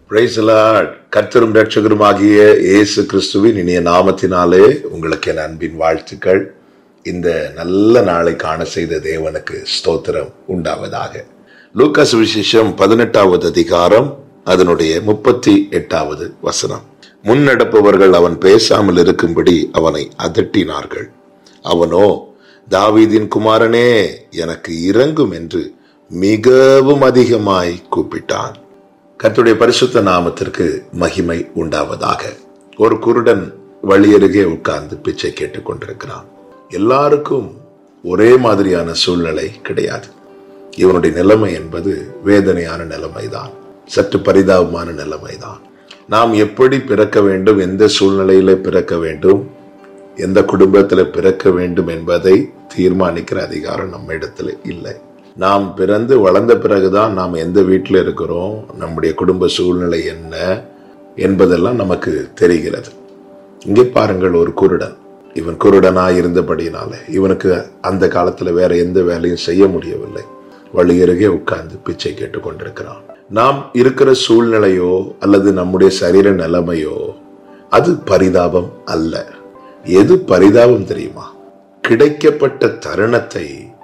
Praise the Lord. கர்த்தரும் ரட்சகருமாகிய இயேசு கிறிஸ்துவின் இனிய நாமத்தினாலே உங்களுக்கு என் அன்பின் வாழ்த்துக்கள் இந்த நல்ல நாளை காண செய்த தேவனுக்கு ஸ்தோத்திரம் உண்டாவதாக லூக்காஸ் விசேஷம் பதினெட்டாவது அதிகாரம் அதனுடைய முப்பத்தி எட்டாவது வசனம் முன்னெடுப்பவர்கள் அவன் பேசாமல் இருக்கும்படி அவனை அதட்டினார்கள் அவனோ தாவீதின் குமாரனே எனக்கு இறங்கும் என்று மிகவும் அதிகமாய் கூப்பிட்டான் கர்த்தருடைய பரிசுத்த நாமத்திற்கு மகிமை உண்டாவதாக ஒரு குருடன் வழியருகே உட்கார்ந்து பிச்சை கேட்டுக் கொண்டிருக்கிறான் எல்லாருக்கும் ஒரே மாதிரியான சூழ்நிலை கிடையாது இவனுடைய நிலைமை என்பது வேதனையான நிலைமைதான் சற்று பரிதாபமான நிலைமைதான் நாம் எப்படி பிறக்க வேண்டும் எந்த சூழ்நிலையில பிறக்க வேண்டும் எந்த குடும்பத்தில் பிறக்க வேண்டும் என்பதை தீர்மானிக்கிற அதிகாரம் நம்ம இடத்துல இல்லை நாம் பிறந்து வளர்ந்த பிறகுதான் நாம் எந்த வீட்டில் இருக்கிறோம் நம்முடைய குடும்ப சூழ்நிலை என்ன என்பதெல்லாம் நமக்கு தெரிகிறது இங்கே பாருங்கள் ஒரு குருடன் இவன் குருடனாய் இருந்தபடினால இவனுக்கு அந்த காலத்துல வேற எந்த வேலையும் செய்ய முடியவில்லை வழியருகே உட்கார்ந்து பிச்சை கேட்டுக் கொண்டிருக்கிறான் நாம் இருக்கிற சூழ்நிலையோ அல்லது நம்முடைய சரீர நிலைமையோ அது பரிதாபம் அல்ல எது பரிதாபம் தெரியுமா கிடைக்கப்பட்ட தருணத்தை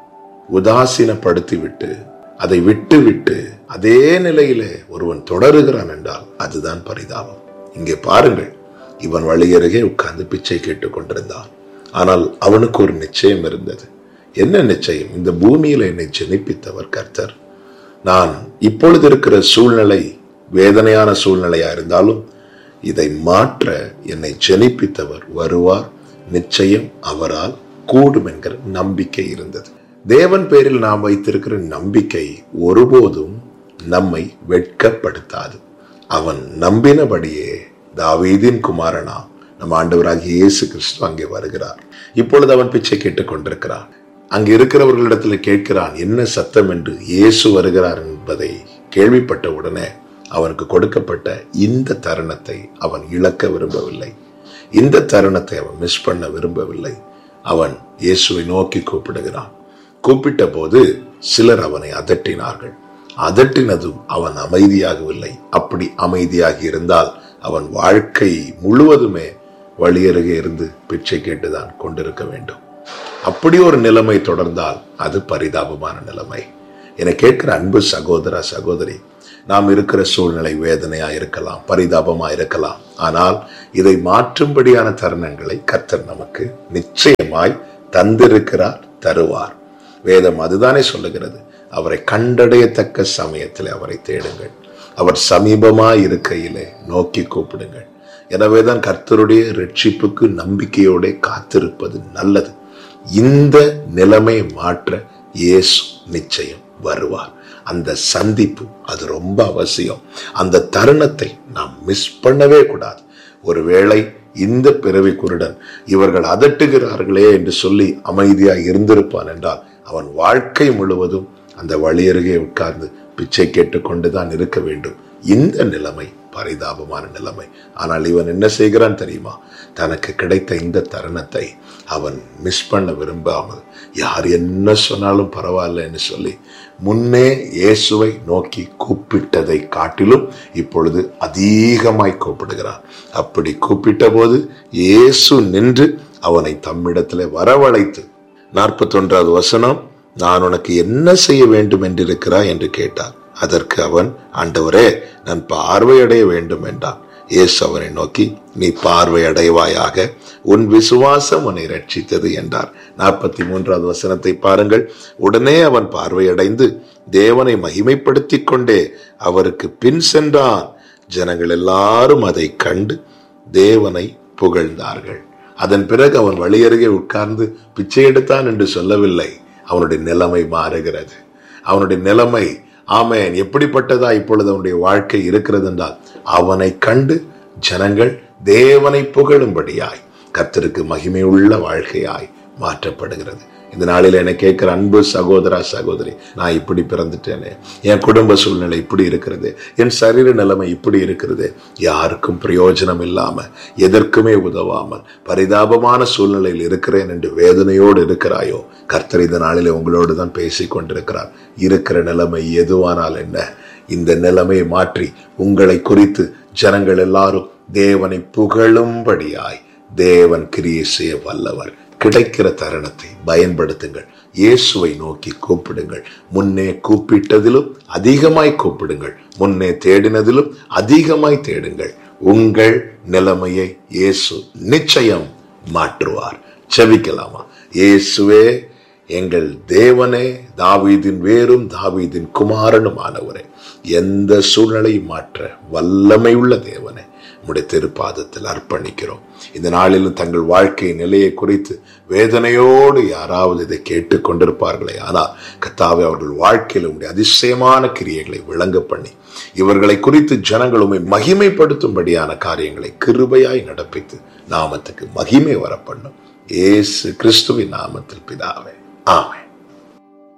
உதாசீனப்படுத்திவிட்டு அதை விட்டு விட்டு அதே நிலையிலே ஒருவன் தொடருகிறான் என்றால் அதுதான் பரிதாபம் இங்கே பாருங்கள் இவன் வழியருகே உட்கார்ந்து பிச்சை கேட்டுக் கொண்டிருந்தான் ஆனால் அவனுக்கு ஒரு நிச்சயம் இருந்தது என்ன நிச்சயம் இந்த பூமியில என்னை ஜெனிப்பித்தவர் கர்த்தர் நான் இப்பொழுது இருக்கிற சூழ்நிலை வேதனையான சூழ்நிலையா இருந்தாலும் இதை மாற்ற என்னை ஜெனிப்பித்தவர் வருவார் நிச்சயம் அவரால் கூடும் என்கிற நம்பிக்கை இருந்தது தேவன் பேரில் நாம் வைத்திருக்கிற நம்பிக்கை ஒருபோதும் நம்மை வெட்கப்படுத்தாது அவன் நம்பினபடியே தாவீதின் குமாரனா நம் ஆண்டவராகிய இயேசு கிறிஸ்து அங்கே வருகிறார் இப்பொழுது அவன் பிச்சை கேட்டுக் கொண்டிருக்கிறான் அங்கு இருக்கிறவர்களிடத்தில் கேட்கிறான் என்ன சத்தம் என்று இயேசு வருகிறார் என்பதை கேள்விப்பட்ட உடனே அவனுக்கு கொடுக்கப்பட்ட இந்த தருணத்தை அவன் இழக்க விரும்பவில்லை இந்த தருணத்தை அவன் மிஸ் பண்ண விரும்பவில்லை அவன் இயேசுவை நோக்கி கூப்பிடுகிறான் கூப்பிட்ட போது சிலர் அவனை அதட்டினார்கள் அதட்டினதும் அவன் அமைதியாகவில்லை அப்படி அமைதியாகி இருந்தால் அவன் வாழ்க்கை முழுவதுமே வழியருகே இருந்து பிச்சை கேட்டுதான் கொண்டிருக்க வேண்டும் அப்படி ஒரு நிலைமை தொடர்ந்தால் அது பரிதாபமான நிலைமை என கேட்கிற அன்பு சகோதர சகோதரி நாம் இருக்கிற சூழ்நிலை வேதனையா இருக்கலாம் பரிதாபமா இருக்கலாம் ஆனால் இதை மாற்றும்படியான தருணங்களை கர்த்தர் நமக்கு நிச்சயமாய் தந்திருக்கிறார் தருவார் வேதம் அதுதானே சொல்லுகிறது அவரை கண்டடையத்தக்க சமயத்தில் அவரை தேடுங்கள் அவர் சமீபமாய் இருக்கையிலே நோக்கி கூப்பிடுங்கள் எனவேதான் கர்த்தருடைய ரட்சிப்புக்கு நம்பிக்கையோட காத்திருப்பது நல்லது இந்த நிலைமையை மாற்ற இயேசு நிச்சயம் வருவார் அந்த சந்திப்பு அது ரொம்ப அவசியம் அந்த தருணத்தை நாம் மிஸ் பண்ணவே கூடாது ஒருவேளை இந்த பிறவி குருடன் இவர்கள் அதட்டுகிறார்களே என்று சொல்லி அமைதியாக இருந்திருப்பான் என்றால் அவன் வாழ்க்கை முழுவதும் அந்த வழியருகே உட்கார்ந்து பிச்சை கேட்டுக்கொண்டுதான் இருக்க வேண்டும் இந்த நிலைமை பரிதாபமான நிலைமை ஆனால் இவன் என்ன செய்கிறான் தெரியுமா தனக்கு கிடைத்த இந்த தருணத்தை அவன் மிஸ் பண்ண விரும்பாமல் யார் என்ன சொன்னாலும் பரவாயில்லன்னு சொல்லி முன்னே இயேசுவை நோக்கி கூப்பிட்டதை காட்டிலும் இப்பொழுது அதிகமாய் கூப்பிடுகிறான் அப்படி கூப்பிட்ட போது இயேசு நின்று அவனை தம்மிடத்தில் வரவழைத்து நாற்பத்தொன்றாவது வசனம் நான் உனக்கு என்ன செய்ய வேண்டும் என்றிருக்கிறாய் என்று கேட்டார் அதற்கு அவன் ஆண்டவரே நான் பார்வையடைய வேண்டும் என்றான் இயேசு அவனை நோக்கி நீ பார்வை அடைவாயாக உன் விசுவாசம் உன்னை ரட்சித்தது என்றார் நாற்பத்தி மூன்றாவது வசனத்தை பாருங்கள் உடனே அவன் பார்வையடைந்து தேவனை மகிமைப்படுத்திக் கொண்டே அவருக்கு பின் சென்றான் ஜனங்கள் எல்லாரும் அதை கண்டு தேவனை புகழ்ந்தார்கள் அதன் பிறகு அவன் வழியருகே உட்கார்ந்து பிச்சை எடுத்தான் என்று சொல்லவில்லை அவனுடைய நிலைமை மாறுகிறது அவனுடைய நிலைமை ஆமேன் எப்படிப்பட்டதா இப்பொழுது அவனுடைய வாழ்க்கை இருக்கிறது என்றால் அவனை கண்டு ஜனங்கள் தேவனை புகழும்படியாய் கர்த்தருக்கு மகிமையுள்ள வாழ்க்கையாய் மாற்றப்படுகிறது இந்த நாளில் என்னை கேட்கிற அன்பு சகோதரா சகோதரி நான் இப்படி பிறந்துட்டேனே என் குடும்ப சூழ்நிலை இப்படி இருக்கிறது என் சரீர நிலைமை இப்படி இருக்கிறது யாருக்கும் பிரயோஜனம் இல்லாம எதற்குமே உதவாமல் பரிதாபமான சூழ்நிலையில் இருக்கிறேன் என்று வேதனையோடு இருக்கிறாயோ கர்த்தர் இந்த நாளிலே உங்களோடு தான் பேசிக் கொண்டிருக்கிறார் இருக்கிற நிலைமை எதுவானால் என்ன இந்த நிலைமையை மாற்றி உங்களை குறித்து ஜனங்கள் எல்லாரும் தேவனை புகழும்படியாய் தேவன் கிரியை செய்ய வல்லவர் கிடைக்கிற தருணத்தை பயன்படுத்துங்கள் இயேசுவை நோக்கி கூப்பிடுங்கள் முன்னே கூப்பிட்டதிலும் அதிகமாய் கூப்பிடுங்கள் முன்னே தேடினதிலும் அதிகமாய் தேடுங்கள் உங்கள் நிலைமையை இயேசு நிச்சயம் மாற்றுவார் செவிக்கலாமா இயேசுவே எங்கள் தேவனே தாவீதின் வேரும் தாவீதின் குமாரனுமானவரே எந்த சூழ்நிலை மாற்ற வல்லமை உள்ள தேவனே உடைய திருப்பாதத்தில் அர்ப்பணிக்கிறோம் இந்த நாளிலும் தங்கள் வாழ்க்கை நிலையை குறித்து வேதனையோடு யாராவது இதை கேட்டுக் கொண்டிருப்பார்களே ஆனால் கத்தாவை அவர்கள் வாழ்க்கையில் உடைய அதிசயமான கிரியைகளை விளங்க பண்ணி இவர்களை குறித்து ஜனங்களுமே மகிமைப்படுத்தும்படியான காரியங்களை கிருபையாய் நடப்பித்து நாமத்துக்கு மகிமை வர பண்ணும் ஏசு கிறிஸ்துவின் நாமத்தில் பிதாவே ஆமை